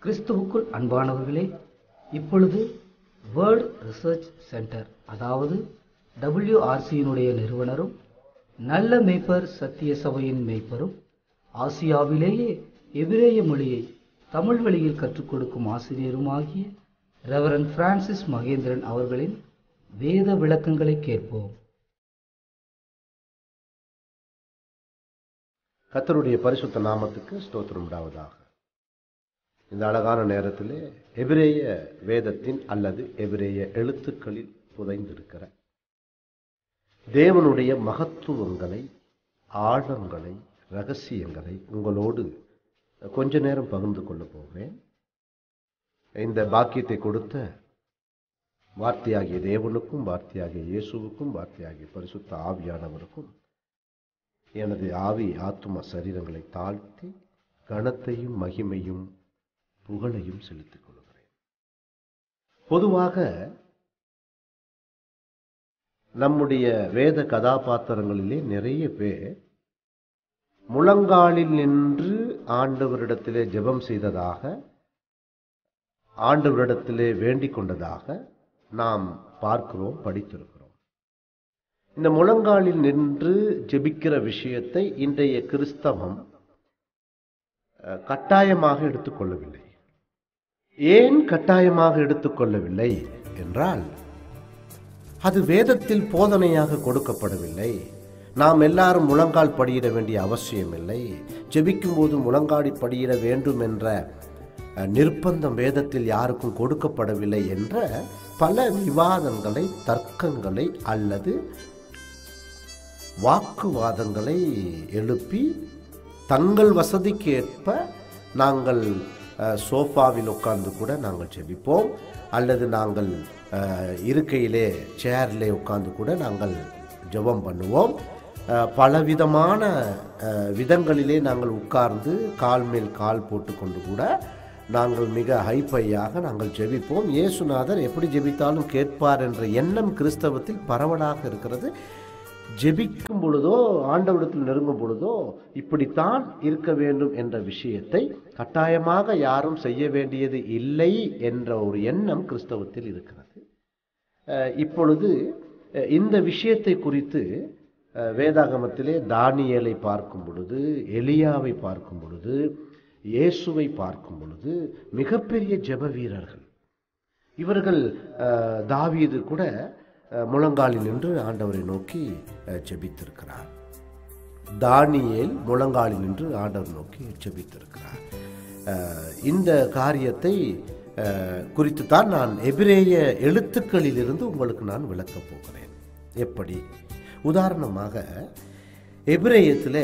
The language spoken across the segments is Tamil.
கிறிஸ்துவுக்குள் அன்பானவர்களே இப்பொழுது வேர்ல்ட் ரிசர்ச் சென்டர் அதாவது டபிள்யூஆர்சியினுடைய நிறுவனரும் நல்ல மேய்ப்பர் சத்திய சபையின் மேய்ப்பரும் ஆசியாவிலேயே எபிரேய மொழியை தமிழ் வழியில் கற்றுக் கொடுக்கும் ஆசிரியருமாகிய ரெவரன் பிரான்சிஸ் மகேந்திரன் அவர்களின் வேத விளக்கங்களை கேட்போம் கர்த்தருடைய பரிசுத்த நாமத்துக்கு ஸ்தோத்திரம் உண்டாவதாக இந்த அழகான நேரத்திலே எபிரேய வேதத்தின் அல்லது எபிரேய எழுத்துக்களில் புதைந்திருக்கிற தேவனுடைய மகத்துவங்களை ஆழங்களை ரகசியங்களை உங்களோடு கொஞ்ச நேரம் பகிர்ந்து கொள்ள போகிறேன் இந்த பாக்கியத்தை கொடுத்த வார்த்தையாகிய தேவனுக்கும் வார்த்தையாகிய இயேசுவுக்கும் வார்த்தையாகிய பரிசுத்த ஆவியானவருக்கும் எனது ஆவி ஆத்தும சரீரங்களை தாழ்த்தி கனத்தையும் மகிமையும் புகழையும் செலுத்திக் கொள்கிறேன் பொதுவாக நம்முடைய வேத கதாபாத்திரங்களிலே நிறைய பேர் முழங்காலில் நின்று ஆண்டவரிடத்திலே ஜெபம் செய்ததாக ஆண்டவரிடத்திலே வேண்டிக் கொண்டதாக நாம் பார்க்கிறோம் படித்திருக்கிறோம் இந்த முழங்காலில் நின்று ஜெபிக்கிற விஷயத்தை இன்றைய கிறிஸ்தவம் அஹ், கட்டாயமாக எடுத்துக்கொள்ளவில்லை ஏன் கட்டாயமாக எடுத்துக்கொள்ளவில்லை என்றால் அது வேதத்தில் போதனையாக கொடுக்கப்படவில்லை நாம் எல்லாரும் முழங்கால் படியிட வேண்டிய அவசியமில்லை ஜெபிக்கும் போது முழங்காடி படியிட வேண்டும் என்ற அஹ், நிர்பந்தம் வேதத்தில் யாருக்கும் கொடுக்கப்படவில்லை என்ற பல விவாதங்களை தர்க்கங்களை அல்லது வாக்குவாதங்களை எழுப்பி தங்கள் வசதிக்கு ஏற்ப நாங்கள் அஹ், சோஃபாவில் உட்கார்ந்து கூட நாங்கள் ஜெபிப்போம் அல்லது நாங்கள் அஹ், இருக்கையிலே சேரிலே உட்கார்ந்து கூட நாங்கள் ஜெபம் பண்ணுவோம் அஹ், பலவிதமான அஹ், விதங்களிலே நாங்கள் உட்கார்ந்து கால் மேல் கால் போட்டுக்கொண்டு கூட நாங்கள் மிக ஹைஃபையாக நாங்கள் ஜெபிப்போம் இயேசுநாதர் எப்படி ஜெபித்தாலும் கேட்பார் என்ற எண்ணம் கிறிஸ்தவத்தில் பரவலாக இருக்கிறது ஜெபிக்கும் பொழுதோ ஆண்டவரிடத்தில் நெருங்கும் பொழுதோ இப்படித்தான் இருக்க வேண்டும் என்ற விஷயத்தை கட்டாயமாக யாரும் செய்ய வேண்டியது இல்லை என்ற ஒரு எண்ணம் கிறிஸ்தவத்தில் இருக்கிறது அஹ் இப்பொழுது அஹ் இந்த விஷயத்தை குறித்து அஹ் வேதாகமத்திலே தானியேலை பார்க்கும் பொழுது எலியாவை பார்க்கும் பொழுது இயேசுவை பார்க்கும் பொழுது மிகப்பெரிய ஜெப வீரர்கள் இவர்கள் அஹ், தாவீது கூட அஹ், முழங்காலில் நின்று ஆண்டவரை நோக்கி அஹ், ஜெபித்திருக்கிறார் தானியேல் முழங்காலில் நின்று ஆண்டவர் நோக்கி ஜெபித்திருக்கிறார் அஹ், இந்த காரியத்தை அஹ், குறித்து தான் நான் எபிரேய எழுத்துக்களிலிருந்து உங்களுக்கு நான் விளக்கப் போகிறேன் எப்படி உதாரணமாக எபிரேயத்திலே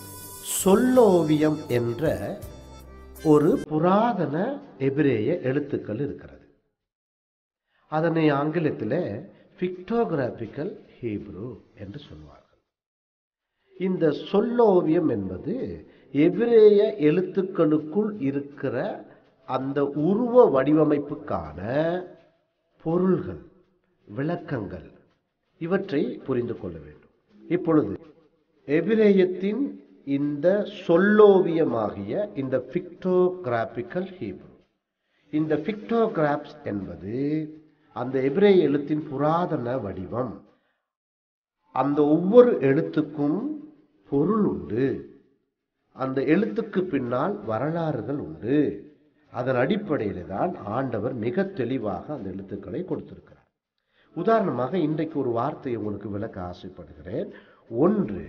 சொல்லோவியம் என்ற ஒரு புராதன எபிரேய எழுத்துக்கள் இருக்கிறது அதனை ஆங்கிலத்தில் பிக்டோகிராபிக்கல் ஹீப்ரு என்று சொல்வார்கள் இந்த சொல்லோவியம் என்பது எபிரேய எழுத்துக்களுக்குள் இருக்கிற அந்த உருவ வடிவமைப்புக்கான பொருள்கள் விளக்கங்கள் இவற்றை புரிந்து கொள்ள வேண்டும் இப்பொழுது எபிரேயத்தின் இந்த சொல்லோவியமாகிய இந்த பிக்டோகிராபிக்கல் ஹீப்ரு இந்த பிக்டோகிராப்ஸ் என்பது அந்த எபிரேய எழுத்தின் புராதன வடிவம் அந்த ஒவ்வொரு எழுத்துக்கும் பொருள் உண்டு அந்த எழுத்துக்கு பின்னால் வரலாறுகள் உண்டு அதன் அடிப்படையில தான் ஆண்டவர் மிக தெளிவாக அந்த எழுத்துக்களை கொடுத்திருக்கிறார் உதாரணமாக இன்றைக்கு ஒரு வார்த்தை உங்களுக்கு விளக்க ஆசைப்படுகிறேன் ஒன்று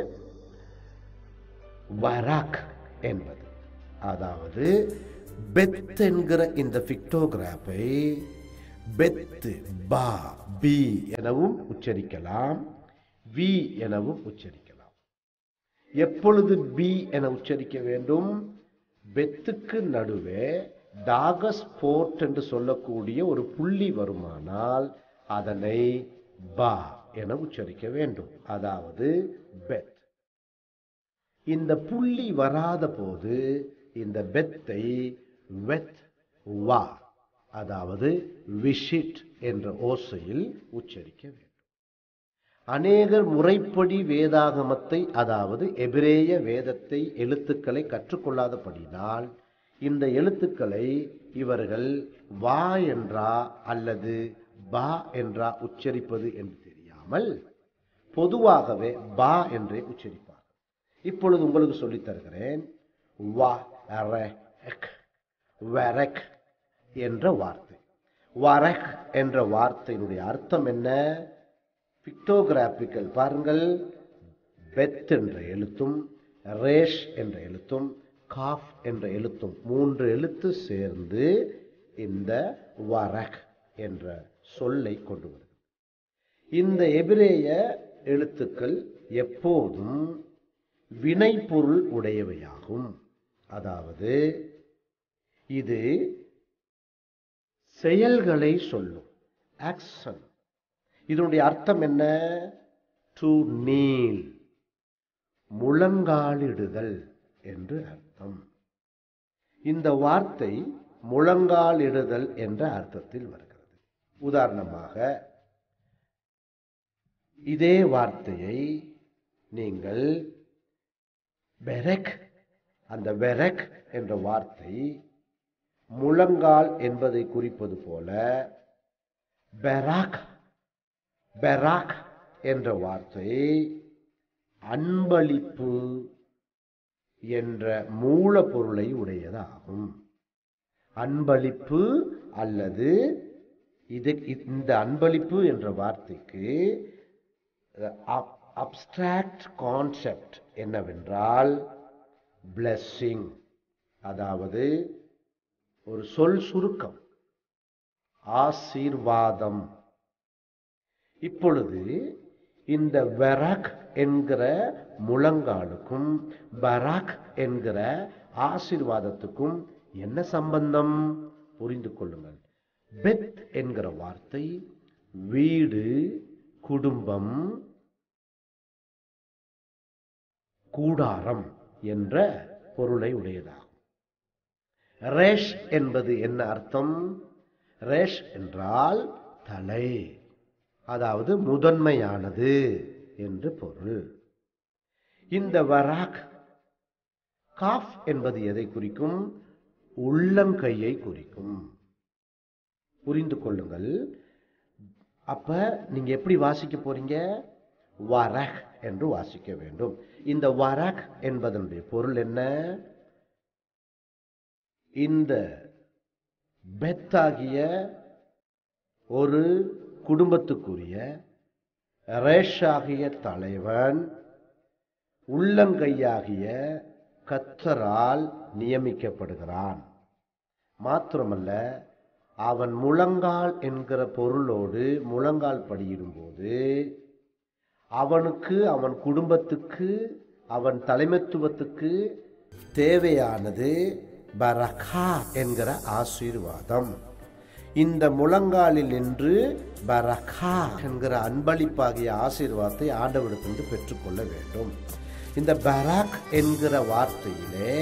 வராக் என்பது அதாவது பெத் என்கிற இந்த பிக்டோகிராஃபை பெத்து பா பி எனவும் உச்சரிக்கலாம் வி எனவும் உச்சரிக்கலாம் எப்பொழுது பி என உச்சரிக்க வேண்டும் பெத்துக்கு நடுவே டாகஸ் போர்ட் என்று சொல்லக்கூடிய ஒரு புள்ளி வருமானால் அதனை பா என உச்சரிக்க வேண்டும் அதாவது பெத் இந்த புள்ளி வராத போது இந்த பெத்தை வெத் வா அதாவது விஷிட் என்ற ஓசையில் உச்சரிக்க வேண்டும் அநேகர் முறைப்படி வேதாகமத்தை அதாவது எபிரேய வேதத்தை எழுத்துக்களை கற்றுக்கொள்ளாதபடினால் இந்த எழுத்துக்களை இவர்கள் வா என்றா அல்லது பா என்றா உச்சரிப்பது என்று தெரியாமல் பொதுவாகவே பா என்றே உச்சரிப்பார் இப்பொழுது உங்களுக்கு சொல்லித் தருகிறேன் வா ரெக், வெரக் என்ற வார்த்தை வரக் என்ற வார்த்தையினுடைய அர்த்தம் என்ன பிக்டோகிராபிக்கல் பாருங்கள் பெத் என்ற எழுத்தும் ரேஷ் என்ற எழுத்தும் காஃப் என்ற எழுத்தும் மூன்று எழுத்து சேர்ந்து இந்த வரக் என்ற சொல்லை கொண்டு வருகிறது இந்த எபிரேய எழுத்துக்கள் எப்போதும் வினைப்பொருள் உடையவையாகும் அதாவது இது செயல்களை சொல்லும் ஆக்ஷன் இதனுடைய அர்த்தம் என்ன டு நீல் முழங்காலிடுதல் என்று அர்த்தம் இந்த வார்த்தை முழங்காலிடுதல் என்ற அர்த்தத்தில் வருகிறது உதாரணமாக இதே வார்த்தையை நீங்கள் பெரக் அந்த வெரக் என்ற வார்த்தை முழங்கால் என்பதை குறிப்பது போல பெராக் பெராக் என்ற வார்த்தை அன்பளிப்பு என்ற மூலப்பொருளை உடையதாகும் அன்பளிப்பு அல்லது இது இந்த அன்பளிப்பு என்ற வார்த்தைக்கு அப்டிராக்ட் கான்செப்ட் என்னவென்றால் blessing அதாவது ஒரு சொல் சுருக்கம் ஆசீர்வாதம் இப்பொழுது இந்த வெராக் என்கிற முழங்காலுக்கும் பராக் என்கிற ஆசீர்வாதத்துக்கும் என்ன சம்பந்தம் புரிந்து கொள்ளுங்கள் பெத் என்கிற வார்த்தை வீடு குடும்பம் கூடாரம் என்ற பொருளை உடையதாகும் ரேஷ் என்பது என்ன அர்த்தம் ரேஷ் என்றால் தலை அதாவது முதன்மையானது என்று பொருள் இந்த வராக் காஃப் என்பது எதை குறிக்கும் உள்ளங்கையை குறிக்கும் புரிந்து கொள்ளுங்கள் அப்ப நீங்க எப்படி வாசிக்க போறீங்க வரக் என்று வாசிக்க வேண்டும் இந்த வரக் என்பதனுடைய பொருள் என்ன இந்த பெத்தாகிய ஒரு குடும்பத்துக்குரிய ரேஷாகிய தலைவன் உள்ளங்கையாகிய கத்தரால் நியமிக்கப்படுகிறான் மாத்திரமல்ல அவன் முழங்கால் என்கிற பொருளோடு முழங்கால் படியிடும்போது அவனுக்கு அவன் குடும்பத்துக்கு அவன் தலைமைத்துவத்துக்கு தேவையானது பரகா என்கிற ஆசீர்வாதம் இந்த முழங்காலில் நின்று பரகா என்கிற அன்பளிப்பாகிய ஆசீர்வாதத்தை ஆண்டவரிடத்திலிருந்து பெற்றுக்கொள்ள வேண்டும் இந்த பராக் என்கிற வார்த்தையிலே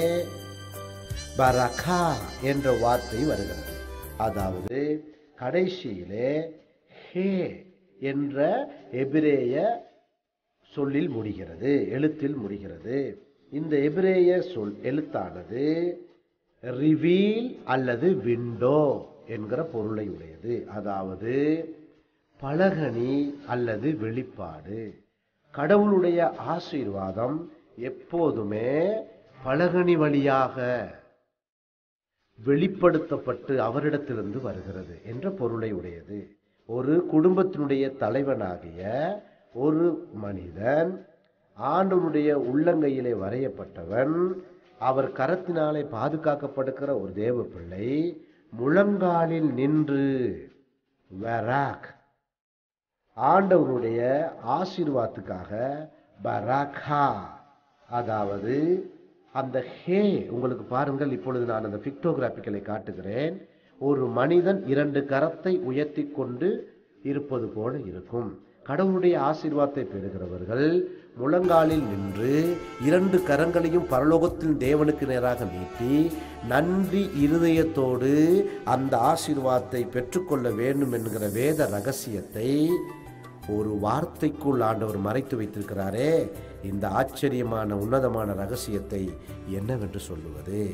பரகா என்ற வார்த்தை வருகிறது அதாவது கடைசியிலே ஹே என்ற எபிரேய சொல்லில் முடிகிறது எழுத்தில் முடிகிறது இந்த எபிரேய சொல் எழுத்தானது ரிவீல் அல்லது விண்டோ என்கிற பொருளை உடையது அதாவது பலகனி அல்லது வெளிப்பாடு கடவுளுடைய ஆசீர்வாதம் எப்போதுமே பலகனி வழியாக வெளிப்படுத்தப்பட்டு அவரிடத்திலிருந்து வருகிறது என்ற பொருளை உடையது ஒரு குடும்பத்தினுடைய தலைவனாகிய ஒரு மனிதன் ஆண்டவனுடைய உள்ளங்கையிலே வரையப்பட்டவன் அவர் கரத்தினாலே பாதுகாக்கப்படுகிற ஒரு தேவ பிள்ளை முழங்காலில் நின்று வராக் ஆண்டவருடைய ஆசீர்வாதத்துக்காக பராகா அதாவது அந்த ஹே உங்களுக்கு பாருங்கள் இப்பொழுது நான் அந்த பிக்டோகிராபிக்கலை காட்டுகிறேன் ஒரு மனிதன் இரண்டு கரத்தை உயர்த்தி கொண்டு இருப்பது போல இருக்கும் கடவுளுடைய ஆசீர்வாதத்தை பெறுகிறவர்கள் முழங்காலில் நின்று இரண்டு கரங்களையும் பரலோகத்தில் தேவனுக்கு நேராக நீட்டி நன்றி இருதயத்தோடு அந்த ஆசீர்வாதத்தை பெற்றுக்கொள்ள வேண்டும் என்கிற வேத ரகசியத்தை ஒரு வார்த்தைக்குள் ஆண்டவர் மறைத்து வைத்திருக்கிறாரே இந்த ஆச்சரியமான உன்னதமான ரகசியத்தை என்னவென்று சொல்லுவது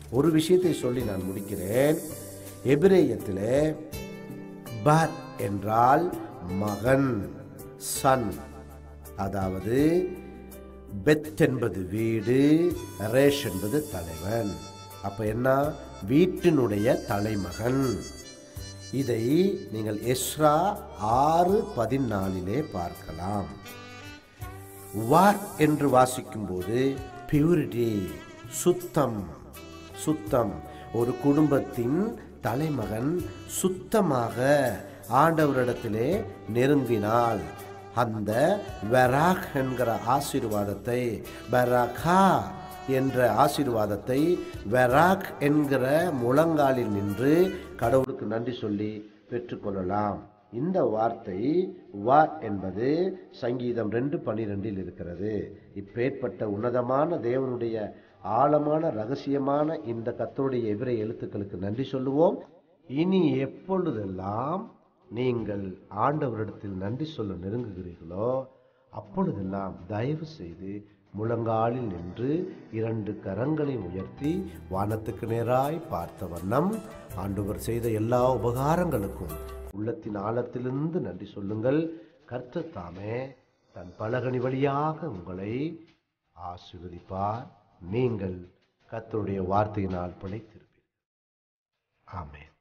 ஒரு விஷயத்தை சொல்லி நான் முடிக்கிறேன் எபிரேயத்திலே பர் என்றால் மகன் சன் அதாவது பெத் என்பது வீடு ரேஷ் என்பது தலைவன் அப்ப என்ன வீட்டினுடைய தலைமகன் இதை நீங்கள் எஸ்ரா ஆறு பதினாலிலே பார்க்கலாம் வார் என்று வாசிக்கும்போது பியூரிட்டி சுத்தம் சுத்தம் ஒரு குடும்பத்தின் தலைமகன் சுத்தமாக ஆண்டவரிடத்திலே நெருங்கினால் அந்த வெராக் என்கிற ஆசீர்வாதத்தை வெராகா என்ற ஆசீர்வாதத்தை வெராக் என்கிற முழங்காலில் நின்று கடவுளுக்கு நன்றி சொல்லி பெற்றுக்கொள்ளலாம் இந்த வார்த்தை வார் என்பது சங்கீதம் ரெண்டு பன்னிரெண்டில் இருக்கிறது இப்பேற்பட்ட உன்னதமான தேவனுடைய ஆழமான ரகசியமான இந்த கத்தருடைய எதிரை எழுத்துக்களுக்கு நன்றி சொல்லுவோம் இனி எப்பொழுதெல்லாம் நீங்கள் ஆண்டவரிடத்தில் நன்றி சொல்ல நெருங்குகிறீர்களோ அப்பொழுதெல்லாம் தயவு செய்து முழங்காலில் நின்று இரண்டு கரங்களை உயர்த்தி வானத்துக்கு நேராய் பார்த்த வண்ணம் ஆண்டவர் செய்த எல்லா உபகாரங்களுக்கும் உள்ளத்தின் ஆழத்திலிருந்து நன்றி சொல்லுங்கள் கர்த்தர் தாமே தன் பலகனி வழியாக உங்களை ஆசீர்வதிப்பார் நீங்கள் கர்த்தருடைய வார்த்தையினால் பிழைத்திருப்பீர்கள் ஆமென்